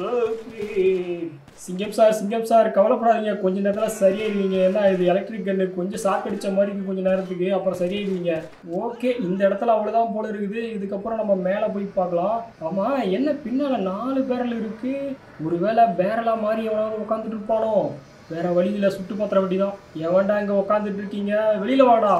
சிங்கம் சார் சிங்கம் சார் கவலைப்படாதீங்க கொஞ்ச நேரத்தில் சரியாயிருவீங்க என்ன இது எலக்ட்ரிக் கன்னு கொஞ்சம் ஷாக் அடிச்ச மாதிரி இருக்கு கொஞ்ச நேரத்துக்கு அப்புறம் சரியாயிருவீங்க ஓகே இந்த இடத்துல அவ்வளோதான் போல இருக்குது இதுக்கப்புறம் நம்ம மேலே போய் பார்க்கலாம் ஆமாம் என்ன பின்னால் நாலு பேரல் இருக்கு ஒருவேளை பேரலா மாதிரி எவனாவது உட்காந்துட்டு இருப்பானோ வேற வழியில சுட்டு பாத்திர வண்டி தான் எவன்டா இங்க உட்காந்துட்டு இருக்கீங்க வெளியில வாடா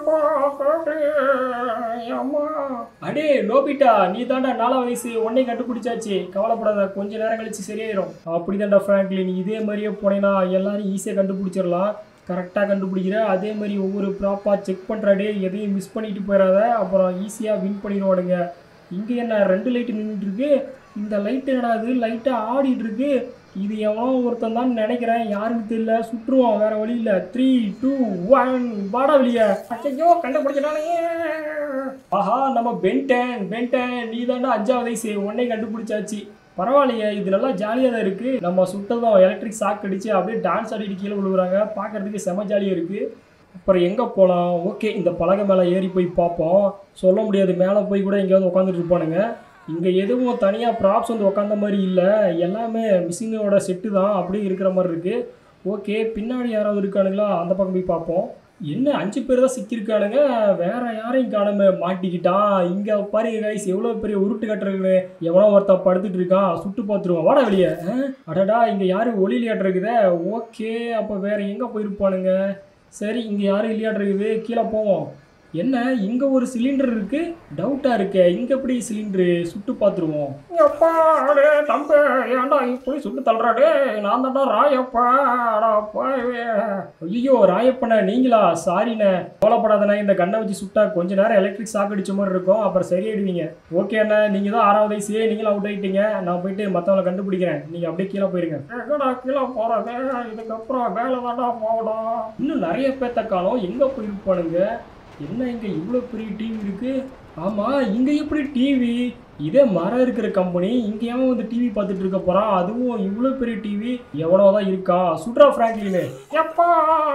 அடே நோபிட்டா நீ தாண்டா நாலாம் வயசு உன்னை கண்டுபிடிச்சாச்சு கவலைப்படாத கொஞ்ச நேரம் கழிச்சு சரியாயிரும் அப்படிதான்டா ஃப்ராங்க்லின் இதே மாதிரியே போனேன்னா எல்லாரும் ஈஸியாக கண்டுபிடிச்சிடலாம் கரெக்டாக கண்டுபிடிக்கிற அதே மாதிரி ஒவ்வொரு ப்ராப்பாக செக் பண்ணுறாடே எதையும் மிஸ் பண்ணிட்டு போயிடாத அப்புறம் ஈஸியாக வின் பண்ணிடுவானுங்க இங்கே என்ன ரெண்டு லைட்டு நின்றுட்டு இருக்கு இந்த லைட் என்னடா இது லைட்டாக ஆடிட்டு இருக்கு இது எவனோ ஒருத்தன் தான் நினைக்கிறேன் யாருன்னு தெரியல சுற்றுவோம் வேற வழி இல்லை த்ரீ டூ ஒன் வாடா வெளியே ஐயோ கண்டுபிடிச்சிட்டானே ஆஹா நம்ம பென்டன் பென்டன் நீ தாண்டா அஞ்சாவது வயசு உன்னை கண்டுபிடிச்சாச்சு பரவாயில்லையே இது நல்லா ஜாலியாக தான் இருக்குது நம்ம சுட்டதும் எலக்ட்ரிக் ஷாக் அடிச்சு அப்படியே டான்ஸ் ஆடிட்டு கீழே விழுகுறாங்க பார்க்கறதுக்கு செம ஜாலியாக இருக்குது அப்புறம் எங்கே போகலாம் ஓகே இந்த பலகை மேலே ஏறி போய் பார்ப்போம் சொல்ல முடியாது மேலே போய் கூட எங்கேயாவது உட்காந்துட்டு இருப்பானுங்க இங்கே எதுவும் தனியாக ப்ராப்ஸ் வந்து உட்காந்த மாதிரி இல்லை எல்லாமே மிஷினோட செட்டு தான் அப்படியே இருக்கிற மாதிரி இருக்குது ஓகே பின்னாடி யாராவது இருக்கானுங்களா அந்த பக்கம் போய் பார்ப்போம் என்ன அஞ்சு பேர் தான் சிக்கியிருக்கானுங்க வேற யாரையும் காணாம மாட்டிக்கிட்டான் இங்கே பாருங்க கைஸ் எவ்வளோ பெரிய உருட்டு கட்டுறது எவனோ ஒருத்தன் படுத்துட்டு இருக்கான் சுட்டு பார்த்துருவான் வாடா வெளியே ஆ? அடடா இங்கே யாரும் ஒளியிலையாட்டு இருக்குதே ஓகே அப்போ வேற எங்கே போயிருப்பானுங்க சரி இங்கே யாரும் இல்லையாட்டு கீழே போவோம் என்ன இங்கே ஒரு சிலிண்டர் இருக்கு டவுட்டாக இருக்கே இங்கே எப்படி சிலிண்டரு சுட்டு பார்த்துருவோம் எப்பா அடே தம்பி ஏன்டா இப்படி சுட்டு தள்ளுறாடே நான் தான்டா ராயப்பா அடாப்பா ஐயோ ராயப்பண்ண நீங்களா சாரிண்ணே கவலைப்படாதண்ணே இந்த கண்ணை வச்சு சுட்டா கொஞ்ச நேரம் எலக்ட்ரிக் ஷாக் அடிச்ச மாதிரி இருக்கும் அப்புறம் சரியாயிடுவீங்க ஓகே அண்ணா நீங்கள் தான் ஆறாவது வயசு நீங்களும் அவுட் ஆயிட்டீங்க நான் போயிட்டு மற்றவங்களை கண்டுபிடிக்கிறேன் நீங்கள் அப்படியே கீழே போயிருங்க எங்கடா கீழே போகிறது இதுக்கப்புறம் வேலை தாண்டா போகணும் இன்னும் நிறைய பேர்த்த காலம் எங்கே போயிருப்பானுங்க என்ன இங்கே இவ்வளோ பெரிய டிவி இருக்கு ஆமாம் இங்கே எப்படி டிவி இதே மரம் இருக்கிற கம்பெனி இங்கே ஏன் வந்து டிவி பார்த்துட்டு இருக்க போகிறான் அதுவும் இவ்வளோ பெரிய டிவி எவ்வளோ தான் இருக்கா சுட்ரா ஃப்ராங்க்லினு எப்பா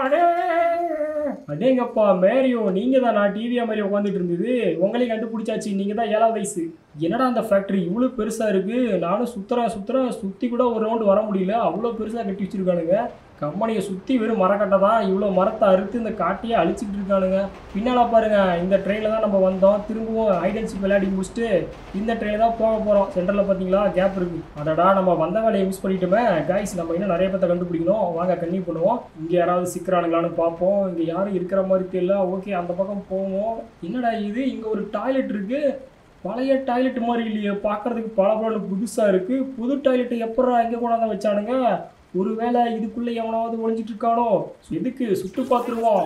அடேங்கப்பா மேரியோ நீங்கள் தான் நான் டிவியா மாதிரி உட்காந்துட்டு இருந்தது உங்களையும் கண்டுபிடிச்சாச்சு நீங்கள் தான் ஏழாவது வயசு என்னடா அந்த ஃபேக்ட்ரி இவ்வளோ பெருசாக இருக்குது நானும் சுற்றுறேன் சுற்றுறேன் சுற்றி கூட ஒரு ரவுண்டு வர முடியல அவ்வளோ பெருசாக கட்டி வச்சிருக்கானுங்க கம்பெனியை சுற்றி வெறும் மரக்கட்டை தான் இவ்வளோ மரத்தை அறுத்து இந்த காட்டையே அழிச்சிட்டு இருக்கானுங்க பின்னால் பாருங்க இந்த ட்ரெயினில் தான் நம்ம வந்தோம் திரும்பவும் ஐடென்சி விளையாடி முடிச்சுட்டு இந்த ட்ரெயினில் தான் போக போகிறோம் சென்டரில் பார்த்தீங்களா கேப் இருக்குது அடடா நம்ம வந்த வேலையை மிஸ் பண்ணிட்டோமே கைஸ் நம்ம இன்னும் நிறைய பேர்த்த கண்டுபிடிக்கணும் வாங்க கண்ணி பண்ணுவோம் இங்கே யாராவது சிக்கிறானுங்களான்னு பார்ப்போம் இங்கே யாரும் இருக்கிற மாதிரி தெரியல ஓகே அந்த பக்கம் போவோம் என்னடா இது இங்கே ஒரு டாய்லெட் இருக்குது பழைய டாய்லெட் மாதிரி இல்லையே பார்க்கறதுக்கு பல பல புதுசாக இருக்குது புது டாய்லெட் எப்படா இங்கே கொண்டாந்து வச்சானுங்க ஒருவேளை இதுக்குள்ள எவனாவது ஒளிஞ்சிட்டு இருக்கானோ எதுக்கு சுட்டு பார்த்துருவோம்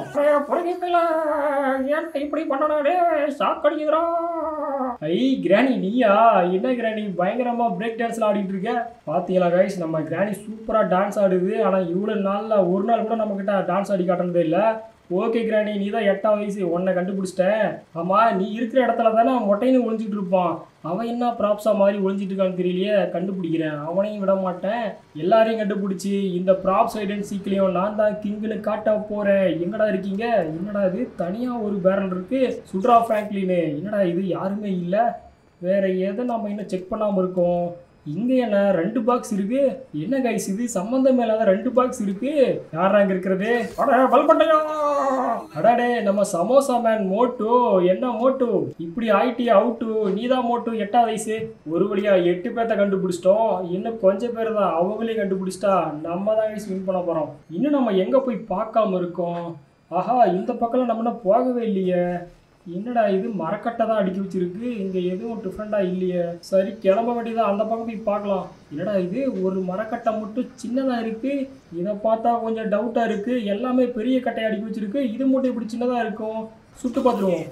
ஏன் இப்படி பண்ணனாடே சாக்கடிக்குதுரா ஐ கிராணி நீயா என்ன கிராணி பயங்கரமா பிரேக் டான்ஸ்ல ஆடிட்டு இருக்க பாத்தீங்களா கைஸ் நம்ம கிராணி சூப்பரா டான்ஸ் ஆடுது ஆனா இவ்வளவு நாள்ல ஒரு நாள் கூட நம்ம கிட்ட டான்ஸ் ஆடி காட்டுனதே இல்ல ஓகே கிராணி நீ தான் எட்டாம் வயசு உன்னை கண்டுபிடிச்சிட்டேன் ஆமா நீ இருக்கிற இடத்துல தானே மொட்டைன்னு ஒளிஞ்சிட்டு இருப்பான் அவன் என்ன ப்ராப்ஸா மாதிரி ஒளிஞ்சிட்டு இருக்கான்னு தெரியலையே கண்டுபிடிக்கிறேன் அவனையும் விட மாட்டேன் எல்லாரையும் கண்டுபிடிச்சி இந்த ப்ராப்ஸ் ஐடன் சீக்கிலையும் நான் தான் கிங்குன்னு காட்ட போறேன் எங்கடா இருக்கீங்க என்னடா இது தனியா ஒரு பேரல் இருக்கு சுட்ரா ஃப்ராங்க்லின்னு என்னடா இது யாருமே இல்லை வேற எதை நம்ம இன்னும் செக் பண்ணாம இருக்கோம் இங்க என்ன ரெண்டு பாக்ஸ் இருக்கு என்ன கைஸ் இது சம்பந்தம் இல்லாத ரெண்டு பாக்ஸ் இருக்கு யாரா அங்க இருக்கிறது அட பல்பட்டையா அடாடே நம்ம சமோசா மேன் மோட்டு என்ன மோட்டு இப்படி ஆயிட்டி அவுட்டு நீதான் மோட்டு எட்டாம் வயசு ஒரு வழியா எட்டு பேர்த்த கண்டுபிடிச்சிட்டோம் இன்னும் கொஞ்சம் பேர் தான் அவங்களையும் கண்டுபிடிச்சிட்டா நம்ம தான் கைஸ் வின் பண்ண போறோம் இன்னும் நம்ம எங்க போய் பார்க்காம இருக்கோம் ஆஹா இந்த பக்கம் நம்ம இன்னும் போகவே இல்லையே என்னடா இது மரக்கட்டை தான் அடுக்கி வச்சிருக்கு இங்க எதுவும் டிஃப்ரெண்டா இல்லையே சரி கிளம்ப வேண்டியதான் அந்த பக்கம் போய் பார்க்கலாம் என்னடா இது ஒரு மரக்கட்டை மட்டும் சின்னதா இருக்கு இதை பார்த்தா கொஞ்சம் டவுட்டா இருக்கு எல்லாமே பெரிய கட்டையை அடுக்கி வச்சிருக்கு இது மட்டும் இப்படி சின்னதா இருக்கும் சுட்டு பார்த்துருவோம்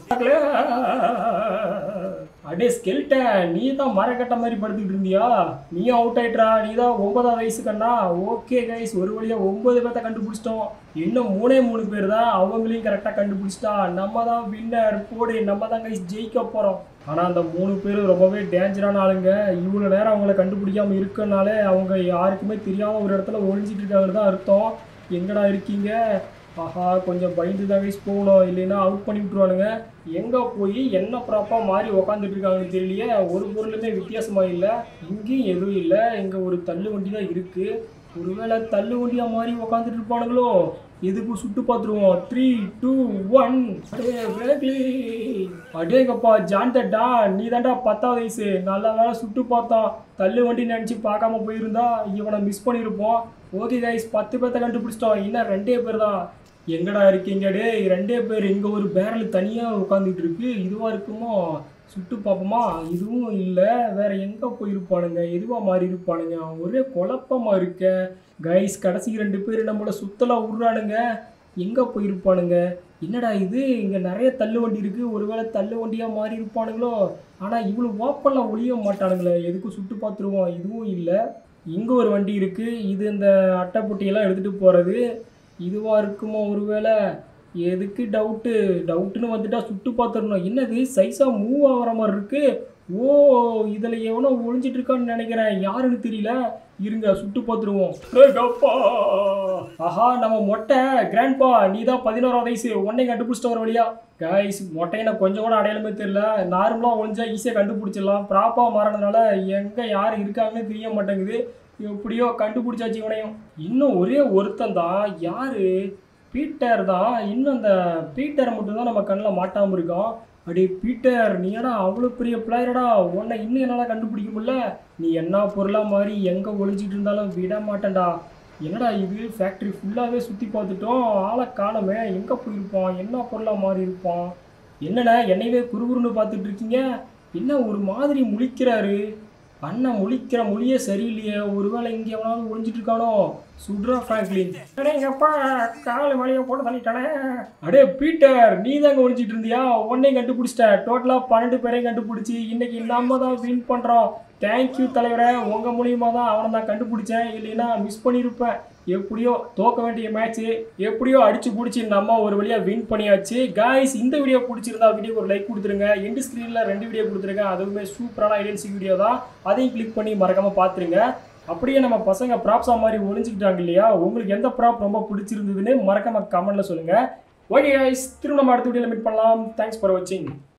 அடே ஸ்கெல்டன் நீ தான் மரக்கட்டை மாதிரி படுத்துக்கிட்டு இருந்தியா நீயும் அவுட் ஆயிட்டா நீ தான் ஒன்பதாம் வயசு கண்ணா ஓகே கைஸ் ஒரு வழியா ஒன்பது பேர்த்த கண்டுபிடிச்சிட்டோம் இன்னும் மூணே மூணு பேர் தான் அவங்களையும் கரெக்டாக கண்டுபிடிச்சிட்டா நம்ம தான் வின்னர் போடு நம்ம தான் கைஸ் ஜெயிக்க போகிறோம் ஆனால் அந்த மூணு பேர் ரொம்பவே டேஞ்சரான ஆளுங்க இவ்வளோ நேரம் அவங்கள கண்டுபிடிக்காம இருக்கனாலே அவங்க யாருக்குமே தெரியாம ஒரு இடத்துல ஒழிஞ்சிட்டு இருக்காங்கன்னு தான் அர்த்தம் எங்கடா இருக்கீங்க ஆஹா கொஞ்சம் பயந்து தான் கைஸ் போகணும் இல்லைன்னா அவுட் பண்ணி விட்ருவானுங்க எங்கே போய் என்ன ப்ராப்பாக மாறி உக்காந்துட்டு இருக்காங்கன்னு தெரியலையே ஒரு பொருளுமே வித்தியாசமாக இல்லை இங்கேயும் எதுவும் இல்லை இங்கே ஒரு தள்ளு வண்டி தான் இருக்குது ஒருவேளை தள்ளு வண்டியா மாதிரி உக்காந்துட்டு இருப்பானுங்களோ எதுக்கு சுட்டு பார்த்துருவோம் த்ரீ டூ ஒன் அடே வேகலி அடேங்கப்பா ஜான்டா நீ தாண்டா பத்தாவது வயசு நல்ல வேலை சுட்டு பார்த்தோம் தள்ளு வண்டி நினச்சி பார்க்காம போயிருந்தா இவனை மிஸ் பண்ணியிருப்போம் ஓகே கைஸ் பத்து பேர்த்த கண்டுபிடிச்சிட்டோம் இன்னும் ரெண்டே பேர் தான் எங்கடா இருக்கீங்க டேய் ரெண்டே பேர் இங்கே ஒரு பேரல் தனியாக உட்காந்துட்டு இருக்கு இதுவாக இருக்குமோ சுட்டு பார்ப்போமா இதுவும் இல்லை வேற எங்கே போயிருப்பானுங்க எதுவாக மாறி இருப்பானுங்க ஒரே குழப்பமா இருக்க கைஸ் கடைசி ரெண்டு பேர் நம்மள சுத்தலாம் விட்றானுங்க எங்கே போயிருப்பானுங்க என்னடா இது இங்கே நிறைய தள்ளு வண்டி இருக்குது ஒருவேளை தள்ளு வண்டியாக மாறி இருப்பானுங்களோ ஆனால் இவ்வளோ ஓப்பனில் ஒளிய மாட்டானுங்களே எதுக்கும் சுட்டு பார்த்துருவோம் இதுவும் இல்லை இங்கே ஒரு வண்டி இருக்குது இது இந்த அட்டைப்பொட்டியெல்லாம் எடுத்துகிட்டு போகிறது இதுவாக இருக்குமோ ஒருவேளை எதுக்கு டவுட்டு டவுட்டுன்னு வந்துட்டா சுட்டு பார்த்துடணும் என்னது சைஸாக மூவ் ஆகிற மாதிரி இருக்கு ஓ இதில் எவனோ ஒளிஞ்சிட்டு இருக்கான்னு நினைக்கிறேன் யாருன்னு தெரியல இருங்க சுட்டு பார்த்துருவோம் அப்பா ஆஹா நம்ம மொட்டை கிராண்ட்பா நீ தான் பதினோராவது வயசு உன்னை கண்டுபிடிச்சிட்டு வர வழியா கைஸ் மொட்டையின கொஞ்சம் கூட அடையாளமே தெரியல நார்மலாக ஒழிஞ்சா ஈஸியாக கண்டுபிடிச்சிடலாம் ப்ராப்பாக மாறினதுனால எங்கே யார் இருக்காங்கன்னு தெரிய மாட்டேங்குது எப்படியோ கண்டுபிடிச்சாச்சு இவனையும் இன்னும் ஒரே ஒருத்தன் தான் யாரு பீட்டர் தான் இன்னும் அந்த பீட்டரை மட்டும்தான் நம்ம கண்ணில் மாட்டாமல் இருக்கோம் அடே பீட்டர் நீ ஏடா அவ்வளோ பெரிய பிளேயரடா உன்னை இன்னும் என்னால் கண்டுபிடிக்க முடியல நீ என்ன பொருளாக மாதிரி எங்கே ஒளிஞ்சிட்டு இருந்தாலும் விட மாட்டேன்டா என்னடா இது ஃபேக்ட்ரி ஃபுல்லாகவே சுற்றி பார்த்துட்டோம் ஆளை காணோமே எங்கே போயிருப்பான் என்ன பொருளாக மாறி இருப்பான் என்னண்ணே என்னையவே குறுகுறுன்னு பார்த்துட்டு இருக்கீங்க என்ன ஒரு மாதிரி முழிக்கிறாரு அண்ணன் முழிக்கிற மொழியே சரியில்லையே ஒருவேளை இங்கே எவனாவது ஒளிஞ்சிட்டு இருக்கானோ சுட்ரா ஃப்ராங்க்லின் அடேங்கப்பா கால் வழியை போட்டு தள்ளிட்டானே அடே பீட்டர் நீ தாங்க ஒழிஞ்சிட்டு இருந்தியா உன்னையும் கண்டுபிடிச்சிட்ட டோட்டலாக பன்னெண்டு பேரையும் கண்டுபிடிச்சி இன்னைக்கு நம்ம தான் வின் பண்ணுறோம் தேங்க்யூ தலைவரே உங்கள் மூலியமாக தான் அவனை நான் கண்டுபிடிச்சேன் இல்லைன்னா மிஸ் பண்ணியிருப்பேன் எப்படியோ தோக்க வேண்டிய மேட்ச்சு எப்படியோ அடிச்சு பிடிச்சி நம்ம ஒரு வழியாக வின் பண்ணியாச்சு காய்ஸ் இந்த வீடியோ பிடிச்சிருந்தா வீடியோக்கு ஒரு லைக் கொடுத்துருங்க எண்டு ஸ்க்ரீனில் ரெண்டு வீடியோ கொடுத்துருங்க அதுவுமே சூப்பரான ஐடென்சி வீடியோ தான் அதையும் கிளிக் பண்ணி மறக்காமல் பார்த்துருங்க அப்படியே நம்ம பசங்க ப்ராப்ஸா மாதிரி ஒளிஞ்சுக்கிட்டாங்க இல்லையா உங்களுக்கு எந்த ப்ராப் ரொம்ப பிடிச்சிருந்ததுன்னு மறக்காம கமெண்ட்ல சொல்லுங்க ஓகே guys திரும்ப நம்ம அடுத்த வீடியோவில் மீட் பண்ணலாம் தேங்க்ஸ் ஃபார் வாட்சிங்